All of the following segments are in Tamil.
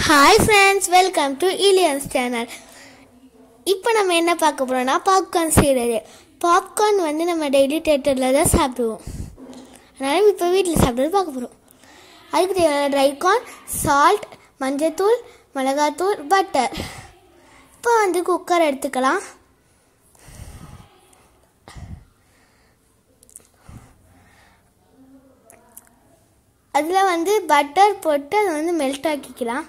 ஹாய் ஃப்ரெண்ட்ஸ் வெல்கம் டு இலியன்ஸ் சேனல் இப்போ நம்ம என்ன பார்க்க போகிறோம்னா பாப்கார்ன் செய்கிறது பாப்கார்ன் வந்து நம்ம டெய்லி தேட்டரில் தான் சாப்பிடுவோம் அதனால் இப்போ வீட்டில் சாப்பிட்றது பார்க்க போகிறோம் அதுக்கு தேவையான ட்ரைகார்ன் சால்ட் மஞ்சத்தூள் மிளகாத்தூள் பட்டர் இப்போ வந்து குக்கர் எடுத்துக்கலாம் அதில் வந்து பட்டர் போட்டு அதை வந்து மெல்ட் ஆக்கிக்கலாம்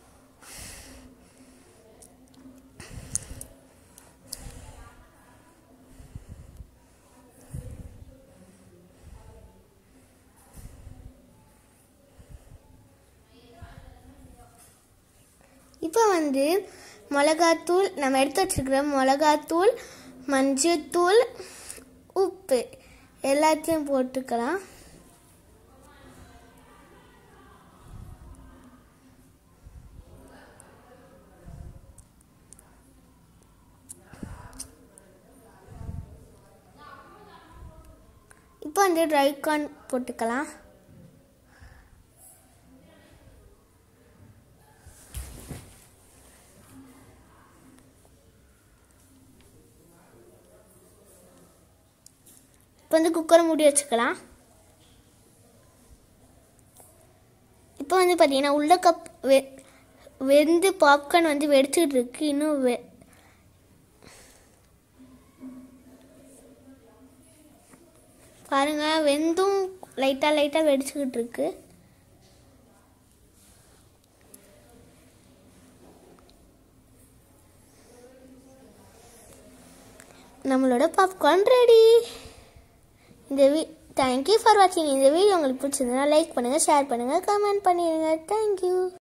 இப்போ வந்து மிளகாத்தூள் நம்ம எடுத்து வச்சுருக்கிற மிளகாத்தூள் மஞ்சத்தூள் உப்பு எல்லாத்தையும் போட்டுக்கலாம் இப்போ வந்து ட்ரை கார்ன் போட்டுக்கலாம் இப்போ வந்து குக்கரை மூடி வச்சுக்கலாம் இப்போ வந்து பார்த்தீங்கன்னா உள்ள கப் வெ வெந்து பாப்கார்ன் வந்து வெடிச்சிட்டு இருக்கு இன்னும் வெ பாருங்க வெந்தும் லைட்டாக லைட்டாக வெடிச்சுக்கிட்டு இருக்கு நம்மளோட பாப்கார்ன் ரெடி இந்த வீ தேங்க்யூ ஃபார் வாட்சிங் இந்த வீடியோ உங்களுக்கு பிடிச்சிருந்தா லைக் பண்ணுங்கள் ஷேர் பண்ணுங்கள் கமெண்ட் பண்ணிடுங்க தேங்க்யூ